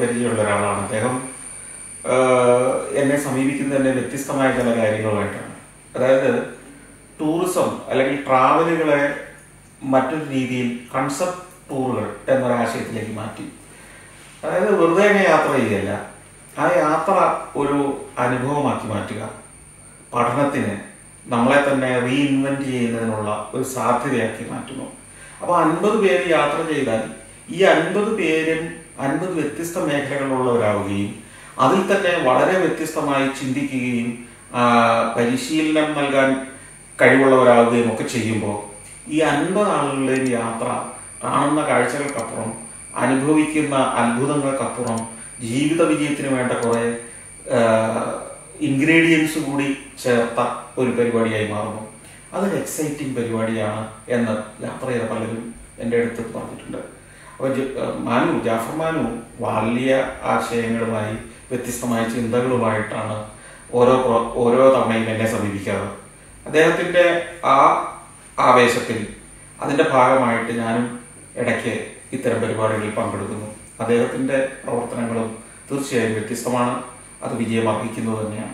പരിചയമുള്ള ഒരാളാണ് അദ്ദേഹം ആഹ്, എന്നെ സമീപിക്കുന്നത് തന്നെ വ്യത്യസ്തമായ ചില കാര്യങ്ങളുമായിട്ടാണ് അതായത് ടൂറിസം അല്ലെങ്കിൽ ട്രാവലുകളെ മറ്റൊരു രീതിയിൽ കൺസെപ്റ്റ് ടൂറുകൾ എന്നൊരാശയത്തിലേക്ക് മാറ്റി അതായത് വെറുതെ അങ്ങ് യാത്ര ചെയ്യുകയല്ല ആ യാത്ര ഒരു അനുഭവമാക്കി മാറ്റുക പഠനത്തിന് നമ്മളെ തന്നെ റീഇൻവെന്റ് ചെയ്യുന്നതിനുള്ള ഒരു സാധ്യതയാക്കി മാറ്റുന്നു അപ്പോൾ അൻപത് പേര് യാത്ര ചെയ്താൽ ഈ അൻപത് പേരും അൻപത് വ്യത്യസ്ത മേഖലകളിലുള്ളവരാവുകയും അതിൽ തന്നെ വളരെ വ്യത്യസ്തമായി ചിന്തിക്കുകയും ആ, പരിശീലനം നൽകാൻ കഴിവുള്ളവരാവുകയും ഒക്കെ ചെയ്യുമ്പോൾ ഈ അൻപത് ആളുകളുടെയും യാത്ര കാണുന്ന കാഴ്ചകൾക്കപ്പുറം അനുഭവിക്കുന്ന അത്ഭുതങ്ങൾക്കപ്പുറം ജീവിത വിജയത്തിന് വേണ്ട കുറെ ഇൻഗ്രീഡിയൻസ് കൂടി ചേർത്ത ഒരു പരിപാടിയായി മാറുന്നു അതൊരു എക്സൈറ്റിംഗ് പരിപാടിയാണ് എന്ന് യാത്ര ചെയ്ത പലരും എൻ്റെ അടുത്ത് പറഞ്ഞിട്ടുണ്ട് അപ്പോൾ ജ- ഏഹ് മാനു ജാഫർ മാനു വലിയ ആശയങ്ങളുമായി വ്യത്യസ്തമായ ചിന്തകളുമായിട്ടാണ് ഓരോ പ്രോ- ഓരോ തവണയും എന്നെ സമീപിക്കാറ് അദ്ദേഹത്തിൻ്റെ ആ ആവേശത്തിൽ അതിൻ്റെ ഭാഗമായിട്ട് ഞാനും ഇടയ്ക്ക് ഇത്തരം പരിപാടികളിൽ പങ്കെടുക്കുന്നു അദ്ദേഹത്തിൻ്റെ പ്രവർത്തനങ്ങളും തീർച്ചയായും വ്യത്യസ്തമാണ് അത് വിജയമർഹിക്കുന്നത് തന്നെയാണ്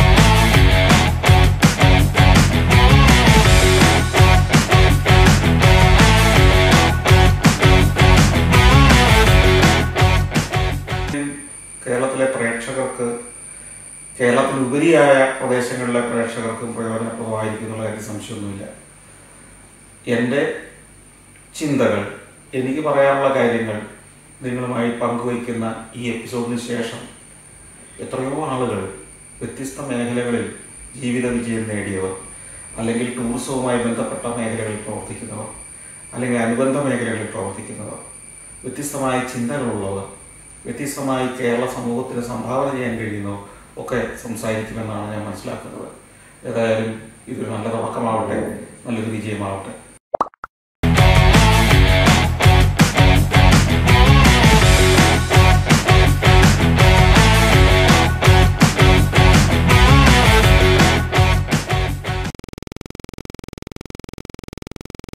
കേരളത്തിലെ പ്രേക്ഷകർക്ക് കേരളത്തിലുപരിയായ പ്രദേശങ്ങളിലെ പ്രേക്ഷകർക്കും പ്രയോജനപ്രദമായിരിക്കും എന്നുള്ള കാര്യത്തിൽ സംശയമൊന്നുമില്ല എൻ്റെ ചിന്തകൾ എനിക്ക് പറയാനുള്ള കാര്യങ്ങൾ നിങ്ങളുമായി പങ്കുവയ്ക്കുന്ന ഈ എപ്പിസോഡിന് ശേഷം എത്രയോ ആളുകൾ വ്യത്യസ്ത മേഖലകളിൽ ജീവിത വിജയം നേടിയവർ അല്ലെങ്കിൽ ടൂറിസവുമായി ബന്ധപ്പെട്ട മേഖലകളിൽ പ്രവർത്തിക്കുന്നവർ അല്ലെങ്കിൽ അനുബന്ധ മേഖലകളിൽ പ്രവർത്തിക്കുന്നവർ വ്യത്യസ്തമായ ചിന്തകളുള്ളവർ വ്യത്യസ്തമായി കേരള സമൂഹത്തിന് സംഭാവന ചെയ്യാൻ കഴിയുന്നവർ ഒക്കെ സംസാരിക്കുമെന്നാണ് ഞാൻ മനസ്സിലാക്കുന്നത് ഏതായാലും ഇതൊരു നല്ല തുടക്കമാവട്ടെ നല്ലൊരു വിജയമാവട്ടെ